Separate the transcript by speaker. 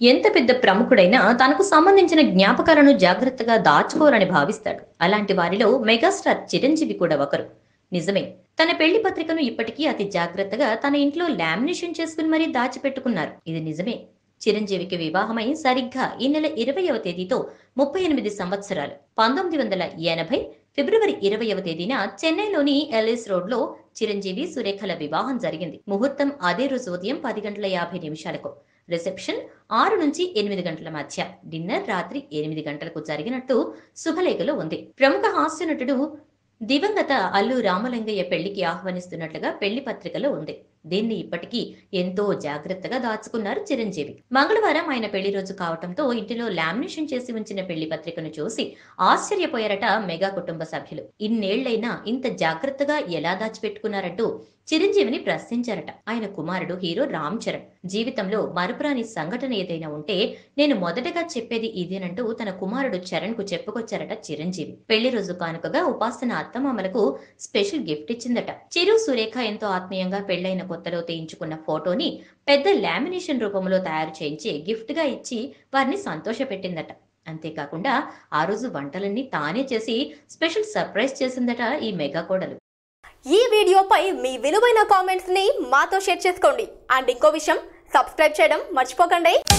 Speaker 1: ఎంత పెద్ద ప్రముఖుడైనా తనకు సంబంధించిన జ్ఞాపకాలను జాగ్రత్తగా దాచుకోవాలని భావిస్తాడు అలాంటి వారిలో మెగాస్టార్ చిరంజీవి కూడా ఒకరు నిజమే తన పెళ్లి పత్రికను ఇప్పటికీ అతి జాగ్రత్తగా తన ఇంట్లో లామినేషన్ చేసుకుని మరీ దాచిపెట్టుకున్నారు ఇది నిజమే చిరంజీవికి వివాహమై సరిగ్గా ఈ నెల ఇరవయవ తేదీతో ముప్పై ఎనిమిది సంవత్సరాలు పంతొమ్మిది వందల ఎనభై ఫిబ్రవరి ఇరవయవ తేదీన చెన్నైలోని ఎల్ఎస్ రోడ్లో చిరంజీవి సురేఖల వివాహం జరిగింది ముహూర్తం అదే రోజు ఉదయం పది గంటల యాభై నిమిషాలకు రిసెప్షన్ ఆరు నుంచి ఎనిమిది గంటల మధ్య డిన్నర్ రాత్రి ఎనిమిది గంటలకు జరిగినట్టు శుభలేఖలో ఉంది ప్రముఖ హాస్య నటుడు దివంగత అల్లు రామలింగయ్య పెళ్లికి ఆహ్వానిస్తున్నట్లుగా పెళ్లి పత్రికలో ఉంది దీన్ని ఇప్పటికీ ఎంతో జాగ్రత్తగా దాచుకున్నారు చిరంజీవి మంగళవారం ఆయన పెళ్లి రోజు కావటంతో ఇంటిలో లామినేషన్ చేసి ఉంచిన పెళ్లి పత్రికను చూసి ఆశ్చర్యపోయారట మెగా కుటుంబ సభ్యులు ఇన్నేళ్లైనా ఇంత జాగ్రత్తగా ఎలా దాచిపెట్టుకున్నారంటూ చిరంజీవిని ప్రశ్నించారట ఆయన కుమారుడు హీరో రామ్ చరణ్ జీవితంలో మరుపురాని సంఘటన ఏదైనా ఉంటే నేను మొదటగా చెప్పేది ఇదేనంటూ తన కుమారుడు చరణ్ కు చెప్పుకొచ్చారట చిరంజీవి పెళ్లి రోజు కానుకగా ఉపాసన అత్తమామలకు స్పెషల్ గిఫ్ట్ ఇచ్చిందట చిరు సురేఖ ఎంతో ఆత్మీయంగా పెళ్లైన కొత్తలో తీయించుకున్న ఫోటోని పెద్ద లామినేషన్ రూపంలో తయారు చేయించి గిఫ్ట్ గా ఇచ్చి వారిని సంతోషపెట్టిందట అంతేకాకుండా ఆ రోజు వంటలన్నీ తానే చేసి స్పెషల్ సర్ప్రైజ్ చేసిందట ఈ మెగా కోడలు
Speaker 2: ఈ వీడియోపై మీ విలువైన కామెంట్స్ ని మాతో షేర్ చేసుకోండి అండ్ ఇంకో విషయం సబ్స్క్రైబ్ చేయడం మర్చిపోకండి